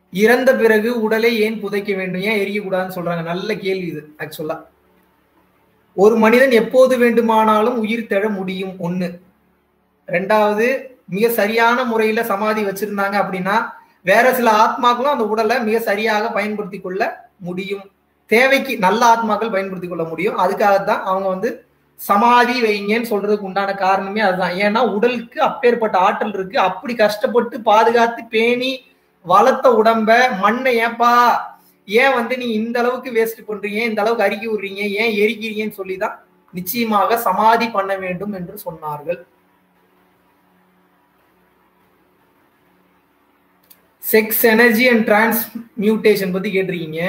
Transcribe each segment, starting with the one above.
இறந்த பிறகு உடலை ஏன் புதைக்க வேண்டும் ஏன் எரியக்கூடாதுன்னு சொல்றாங்க நல்ல கேள்வி இது ஆக்சுவலா ஒரு மனிதன் எப்போது வேண்டுமானாலும் உயிர் தெழ முடியும் ஒண்ணு ரெண்டாவது மிக சரியான முறையில சமாதி வச்சிருந்தாங்க அப்படின்னா வேற சில ஆத்மாக்களும் அந்த உடலை மிக சரியாக பயன்படுத்தி கொள்ள முடியும் தேவைக்கு நல்ல ஆத்மாக்கள் பயன்படுத்தி கொள்ள முடியும் அதுக்காகத்தான் அவங்க வந்து சமாதி வைங்கன்னு சொல்றதுக்கு உண்டான காரணமே அதுதான் ஏன்னா உடலுக்கு அப்பேற்பட்ட ஆற்றல் இருக்கு அப்படி கஷ்டப்பட்டு பாதுகாத்து பேணி வளர்த்த உடம்ப மண்ணை ஏப்பா ஏன் வந்து நீங்க இந்த அளவுக்கு வேஸ்ட் பண்றீங்க இந்த அளவுக்கு அருகி விடுறீங்க ஏன் எரிக்கிறீங்கன்னு சொல்லிதான் நிச்சயமாக சமாதி பண்ண வேண்டும் என்று சொன்னார்கள் செக்ஸ் எனர்ஜி அண்ட் டிரான்ஸ்மியூட்டேஷன் பத்தி கேட்டிருக்கீங்க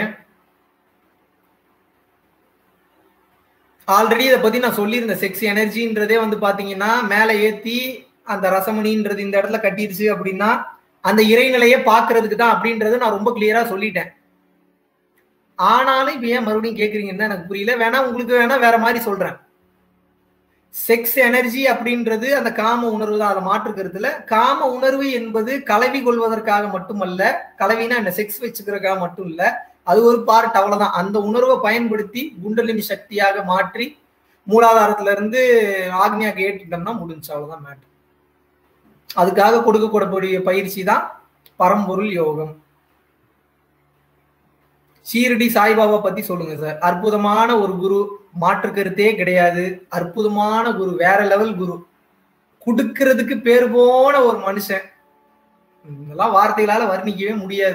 ஆல்ரெடி இதை பத்தி நான் சொல்லியிருந்தேன் செக்ஸ் எனர்ஜின்றதே வந்து பாத்தீங்கன்னா மேலே ஏத்தி அந்த ரசமணின்றது இந்த இடத்துல கட்டிருச்சு அப்படின்னா அந்த இறைநிலையை பாக்குறதுக்கு தான் அப்படின்றத நான் ரொம்ப கிளியரா சொல்லிட்டேன் ஆனாலும் இப்ப ஏன் மறுபடியும் கேக்குறீங்கன்னு எனக்கு புரியல வேணா உங்களுக்கு வேணா வேற மாதிரி சொல்றேன் செக்ஸ் எனர்ஜி அப்படின்றது அந்த காம உணர்வு தான் அதை மாற்றுக்கிறதுல காம உணர்வு என்பது கலவி கொள்வதற்காக மட்டுமல்ல கலவினா என்ன செக்ஸ் வச்சுக்கிறதுக்காக மட்டும் இல்ல அது ஒரு பார்ட் அவ்வளவுதான் அந்த உணர்வை பயன்படுத்தி குண்டலினி சக்தியாக மாற்றி மூலாதாரத்துல இருந்து ஆக்னியாக்கு ஏற்றிட்டோம்னா முடிஞ்சு அவ்வளவுதான் மேட்ரு அதுக்காக கொடுக்கக்கூடக்கூடிய பயிற்சி தான் பரம்பொருள் யோகம் ஷீரடி சாய்பாபா பத்தி சொல்லுங்க சார் அற்புதமான ஒரு குரு மாற்று கருத்தே கிடையாது அற்புதமான குரு வேற லெவல் குரு கொடுக்கிறதுக்கு பேர் போன ஒரு மனுஷன் இதெல்லாம் வார்த்தைகளால வர்ணிக்கவே முடியாது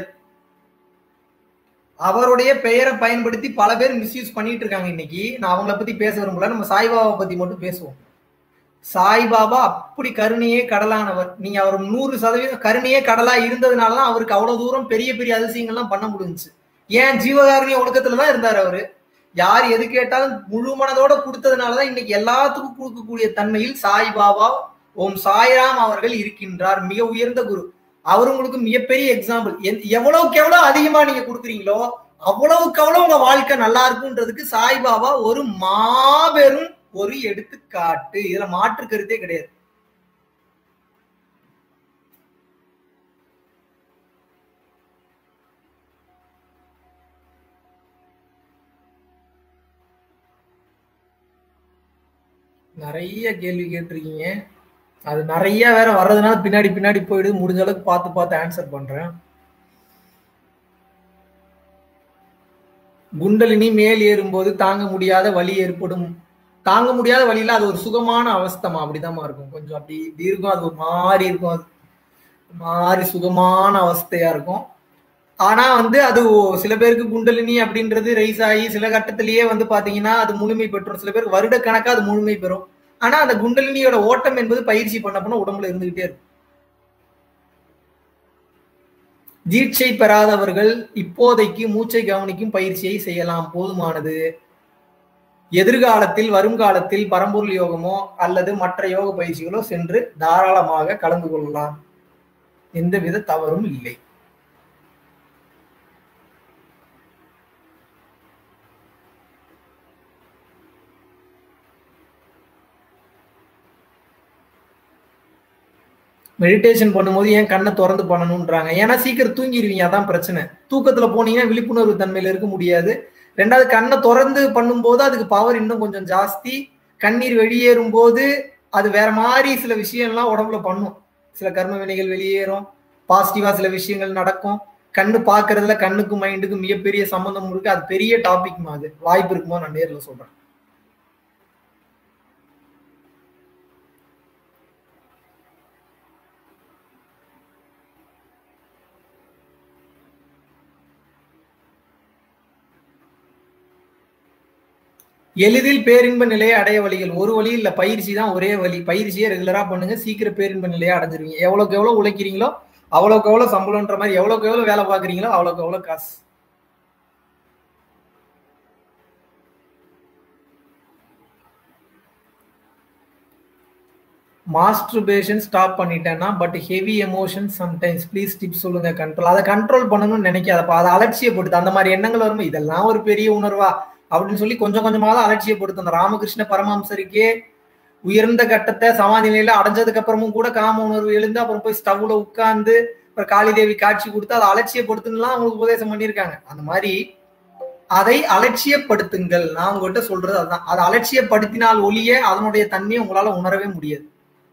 அவருடைய பெயரை பயன்படுத்தி பல பேர் மிஸ்யூஸ் பண்ணிட்டு இருக்காங்க இன்னைக்கு நான் அவங்கள பத்தி பேச விரும்பல நம்ம சாய்பாபா பத்தி மட்டும் பேசுவோம் சாய்பாபா அப்படி கருணையே கடலானவர் நீங்க அவர் நூறு சதவீதம் கருணையே கடலா இருந்ததுனாலதான் அவருக்கு அவ்வளவு தூரம் பெரிய பெரிய அதிசயங்கள்லாம் பண்ண முடிஞ்சுச்சு ஏன் ஜீவகாரணிய ஒழுக்கத்துலதான் இருந்தார் அவரு யார் எது கேட்டாலும் முழு மனதோட கொடுத்ததுனாலதான் இன்னைக்கு எல்லாத்துக்கும் கொடுக்கக்கூடிய தன்மையில் சாய்பாபா ஓம் சாய்ராம் அவர்கள் இருக்கின்றார் மிக உயர்ந்த குரு அவர் உங்களுக்கு மிகப்பெரிய எக்ஸாம்பிள் எவ்வளவுக்கு எவ்வளவு அதிகமா நீங்க கொடுக்குறீங்களோ அவ்வளவுக்கு அவ்வளவு உங்க வாழ்க்கை நல்லா இருக்குன்றதுக்கு சாய்பாபா ஒரு மாபெரும் ஒரு எடுத்துக்காட்டு இதுல மாற்று கருத்தே கிடையாது நிறைய கேள்வி கேட்டிருக்கீங்க அது நிறைய வேற வர்றதுனால பின்னாடி பின்னாடி போயிடுது முடிஞ்ச அளவுக்கு பார்த்து பார்த்து ஆன்சர் பண்றேன் குண்டலினி மேல் ஏறும்போது தாங்க முடியாத வலி ஏற்படும் தாங்க முடியாத வழியில அது ஒரு சுகமான அவஸ்தமா அப்படிதாம்மா இருக்கும் கொஞ்சம் அப்படி இப்படி இருக்கும் அது ஒரு மாதிரி இருக்கும் அது மாதிரி சுகமான அவஸ்தையா இருக்கும் ஆனா வந்து அது சில பேருக்கு குண்டலினி அப்படின்றது ரைஸ் ஆகி சில கட்டத்திலேயே வந்து பாத்தீங்கன்னா அது முழுமை பெற்றும் சில பேருக்கு வருட கணக்கா அது முழுமை பெறும் ஆனா அந்த குண்டலினியோட ஓட்டம் என்பது பயிற்சி பண்ண பண்ண உடம்புல இருந்துகிட்டே இருக்கும் தீட்சை பெறாதவர்கள் இப்போதைக்கு மூச்சை கவனிக்கும் பயிற்சியை செய்யலாம் போதுமானது எதிர்காலத்தில் வருங்காலத்தில் பரம்பொருள் யோகமோ அல்லது மற்ற யோக பயிற்சிகளோ சென்று தாராளமாக கலந்து கொள்ளலாம் எந்தவித தவறும் இல்லை மெடிடேஷன் பண்ணும்போது ஏன் கண்ணை திறந்து பண்ணணும்ன்றாங்க ஏன்னா சீக்கிரம் தூங்கிடுவீங்க அதான் பிரச்சனை தூக்கத்துல போனீங்கன்னா விழிப்புணர்வு தன்மையில இருக்க முடியாது ரெண்டாவது கண்ணை திறந்து பண்ணும்போது அதுக்கு பவர் இன்னும் கொஞ்சம் ஜாஸ்தி கண்ணீர் வெளியேறும் போது அது வேற மாதிரி சில விஷயம்லாம் உடம்புல பண்ணும் சில கர்ம வினைகள் வெளியேறும் பாசிட்டிவா சில விஷயங்கள் நடக்கும் கண்ணு பாக்குறதுல கண்ணுக்கும் மைண்டுக்கும் மிகப்பெரிய சம்பந்தம் இருக்கு அது பெரிய டாபிக் அது வாய்ப்பு இருக்குமோ நான் நேர்ல சொல்றேன் எளிதில் பேரின்ப நிலையை அடைய வழிகள் ஒரு வழி இல்ல பயிற்சி தான் ஒரே வழி பயிற்சியை ரெகுலரா பண்ணுங்க சீக்கிரம் பேரின்ப நிலையை அடைஞ்சிருவீங்க எவ்வளவுக்கு எவ்வளவு உழைக்கிறீங்களோ அவ்வளவுக்கு எவ்வளவு சம்பளம்ன்ற மாதிரி எவ்வளவுக்கு எவ்வளவு வேலை பாக்குறீங்களோ அவ்வளவுக்கு எவ்வளவு காசு மாஸ்டர்பேஷன் ஸ்டாப் பண்ணிட்டேன்னா but heavy emotion sometimes please tips சொல்லுங்க கண்ட்ரோல் அதை கண்ட்ரோல் பண்ணணும்னு நினைக்காதப்பா அதை அலட்சியப்படுத்து அந்த மாதிரி எண்ணங்கள் வரும் இதெல்லாம் ஒரு பெரிய உணர்வா அப்படின்னு சொல்லி கொஞ்சம் கொஞ்சமாக தான் அலட்சியப்படுத்தும் அந்த ராமகிருஷ்ண பரமஹம்சருக்கே உயர்ந்த கட்டத்தை சமாதி நிலையில அடைஞ்சதுக்கு அப்புறமும் கூட காம உணர்வு எழுந்து அப்புறம் போய் ஸ்டவ்ல உட்கார்ந்து அப்புறம் காளிதேவி காட்சி கொடுத்து அதை அலட்சியப்படுத்துலாம் அவங்களுக்கு உபதேசம் பண்ணியிருக்காங்க அந்த மாதிரி அதை அலட்சியப்படுத்துங்கள் நான் உங்ககிட்ட சொல்றது அதுதான் அதை அலட்சியப்படுத்தினால் ஒழிய அதனுடைய தன்மையை உங்களால உணரவே முடியாது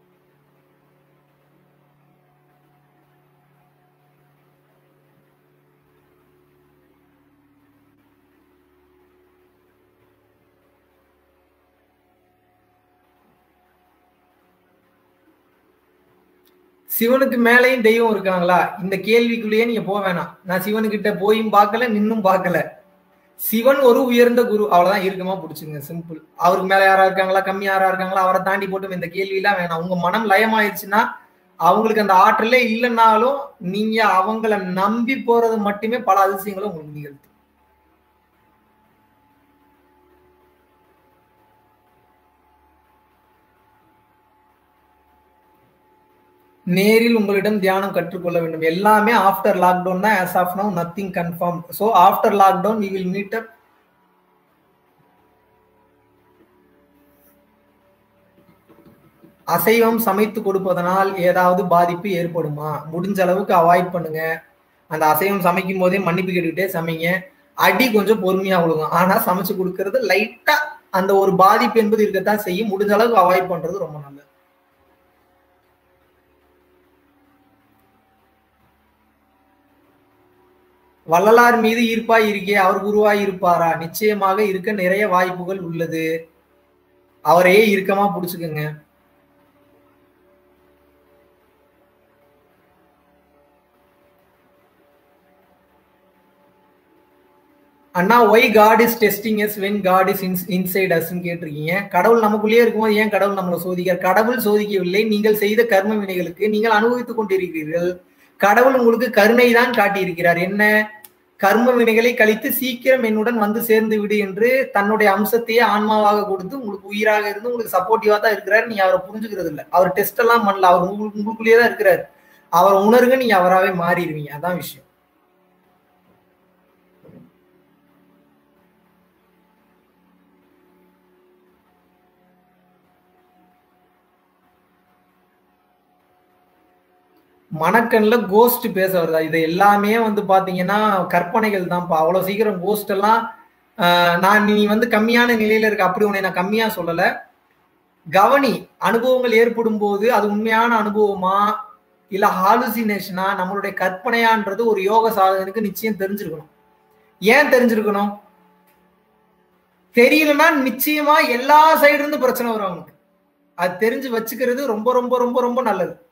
சிவனுக்கு மேலேயும் தெய்வம் இருக்காங்களா இந்த கேள்விக்குள்ளேயே நீங்க போக வேணாம் நான் சிவனுக்கிட்ட போயும் பார்க்கல நின்னும் பார்க்கல சிவன் ஒரு உயர்ந்த குரு அவ்வளவுதான் இருக்கமா பிடிச்சுங்க சிம்பிள் அவருக்கு மேல யாரா இருக்காங்களா கம்மி யாரா இருக்காங்களா அவரை தாண்டி போட்டு இந்த கேள்வி எல்லாம் வேணாம் உங்க மனம் லயமாயிருச்சுன்னா அவங்களுக்கு அந்த ஆற்றலே இல்லைன்னாலும் நீங்க அவங்கள நம்பி போறது மட்டுமே பல அதிசயங்களும் உங்களுக்கு நிகழ்த்து நேரில் உங்களிடம் தியானம் கற்றுக்கொள்ள வேண்டும் எல்லாமே ஆஃப்டர் லாக்டவுன் தான் as of now nothing confirm so after lockdown we will meet up அசைவம் சமைத்து கொடுப்பதனால் ஏதாவது பாதிப்பு ஏற்படுமா முடிஞ்ச அளவுக்கு அவாய்ட் பண்ணுங்க அந்த அசைவம் சமைக்கும் போதே மன்னிப்பு கேட்டுக்கிட்டே சமைங்க அடி கொஞ்சம் பொறுமையா விழுகும் ஆனா சமைச்சு கொடுக்கறது லைட்டா அந்த ஒரு பாதிப்பு என்பது இருக்கத்தான் செய்யும் முடிஞ்ச அளவுக்கு அவாய்ட் பண்றது ரொம்ப நல்லது வள்ளலார் மீது ஈர்ப்பாய் இருக்கே அவர் குருவாய் இருப்பாரா நிச்சயமாக இருக்க நிறைய வாய்ப்புகள் உள்ளது அவரையே இறுக்கமா புடிச்சுக்குங்க அண்ணா why God is testing yes when God is inside அஸ்ன்னு கேட்டிருக்கீங்க கடவுள் நமக்குள்ளேயே இருக்கும்போது ஏன் கடவுள் நம்மளை சோதிக்கிறார் கடவுள் சோதிக்கவில்லை நீங்கள் செய்த கர்ம வினைகளுக்கு நீங்கள் அனுபவித்துக் கொண்டிருக்கிறீர்கள் கடவுள் உங்களுக்கு கருணை தான் காட்டியிருக்கிறார் என்ன கர்ம வினைகளை கழித்து சீக்கிரம் என்னுடன் வந்து சேர்ந்து விடு என்று தன்னுடைய அம்சத்தையே ஆன்மாவாக கொடுத்து உங்களுக்கு உயிராக இருந்து உங்களுக்கு சப்போர்ட்டிவா தான் இருக்கிறார் நீங்க அவரை புரிஞ்சுக்கிறது இல்லை அவர் டெஸ்ட் எல்லாம் பண்ணல அவர் உங்களுக்கு உங்களுக்குள்ளேயே தான் இருக்கிறார் அவர் உணர்க நீங்க அவராகவே மாறிடுவீங்க அதான் விஷயம் மணக்கண்ல கோஸ்ட் பேச வருதா இது எல்லாமே வந்து பாத்தீங்கன்னா கற்பனைகள் தான்ப்பா அவ்வளவு சீக்கிரம் கோஸ்ட் எல்லாம் நான் நீ வந்து கம்மியான நிலையில இருக்க அப்படி உன்னை நான் கம்மியா சொல்லல கவனி அனுபவங்கள் ஏற்படும் போது அது உண்மையான அனுபவமா இல்ல ஹாலுசினேஷனா நம்மளுடைய கற்பனையான்றது ஒரு யோக சாதகனுக்கு நிச்சயம் தெரிஞ்சிருக்கணும் ஏன் தெரிஞ்சிருக்கணும் தெரியலன்னா நிச்சயமா எல்லா சைடு இருந்து பிரச்சனை வரும் அவனுக்கு அது தெரிஞ்சு வச்சுக்கிறது ரொம்ப ரொம்ப ரொம்ப ரொம்ப நல்லது